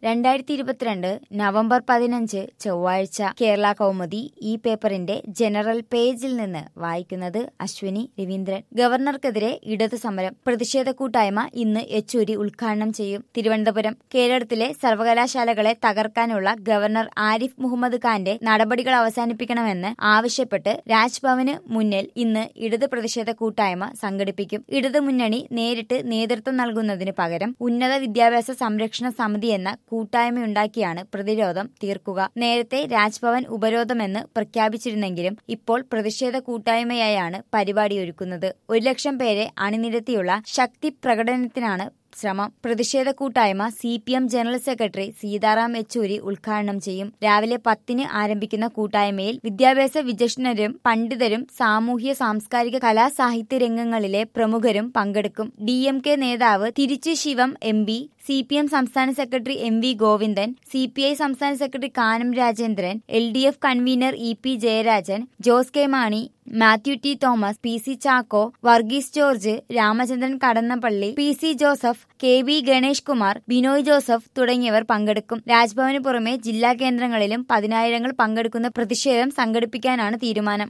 രണ്ടായിരത്തി ഇരുപത്തിരണ്ട് നവംബർ പതിനഞ്ച് ചൊവ്വാഴ്ച കേരള കൗമുദി ഈ പേപ്പറിന്റെ ജനറൽ പേജിൽ നിന്ന് വായിക്കുന്നത് അശ്വിനി രവീന്ദ്രൻ ഗവർണർക്കെതിരെ ഇടതു സമരം പ്രതിഷേധ കൂട്ടായ്മ ഇന്ന് യെച്ചൂരി ഉദ്ഘാടനം ചെയ്യും തിരുവനന്തപുരം കേരളത്തിലെ സർവകലാശാലകളെ തകർക്കാനുള്ള ഗവർണർ ആരിഫ് മുഹമ്മദ് ഖാന്റെ നടപടികൾ അവസാനിപ്പിക്കണമെന്ന് ആവശ്യപ്പെട്ട് രാജ്ഭവന് മുന്നിൽ ഇന്ന് ഇടത് പ്രതിഷേധ കൂട്ടായ്മ സംഘടിപ്പിക്കും ഇടതു മുന്നണി നേരിട്ട് നേതൃത്വം നൽകുന്നതിന് പകരം ഉന്നത വിദ്യാഭ്യാസ സംരക്ഷണ സമിതി എന്ന കൂട്ടായ്മയുണ്ടാക്കിയാണ് പ്രതിരോധം തീർക്കുക നേരത്തെ രാജ്ഭവൻ ഉപരോധമെന്ന് പ്രഖ്യാപിച്ചിരുന്നെങ്കിലും ഇപ്പോൾ പ്രതിഷേധ കൂട്ടായ്മയായാണ് പരിപാടിയൊരുക്കുന്നത് ഒരു ലക്ഷം പേരെ അണിനിരത്തിയുള്ള ശക്തി പ്രകടനത്തിനാണ് ശ്രമം പ്രതിഷേധ കൂട്ടായ്മ C P M general secretary Sitaram Yechury ഉദ്ഘാടനം ചെയ്യും രാവിലെ പത്തിന് ആരംഭിക്കുന്ന കൂട്ടായ്മയിൽ വിദ്യാഭ്യാസ വിചക്ഷണരും പണ്ഡിതരും സാമൂഹ്യ സാംസ്കാരിക കലാ സാഹിത്യ രംഗങ്ങളിലെ പ്രമുഖരും പങ്കെടുക്കും ഡി എം കെ നേതാവ് Tiruchi Sivam M P C P M സംസ്ഥാന secretary M V Govindan C P I സംസ്ഥാന secretary Kanam Rajendran L D F convener E P Jayarajan Jose K Mani Mathew T Thomas P C Chacko Varghese George Ramachandran Kadannappally P C Joseph K V Ganesh Kumar Binoy Joseph തുടങ്ങിയവർ പങ്കെടുക്കും രാജ്ഭവന് പുറമെ ജില്ലാ കേന്ദ്രങ്ങളിലും പതിനായിരങ്ങൾ പങ്കെടുക്കുന്ന പ്രതിഷേധം സംഘടിപ്പിക്കാനാണ് തീരുമാനം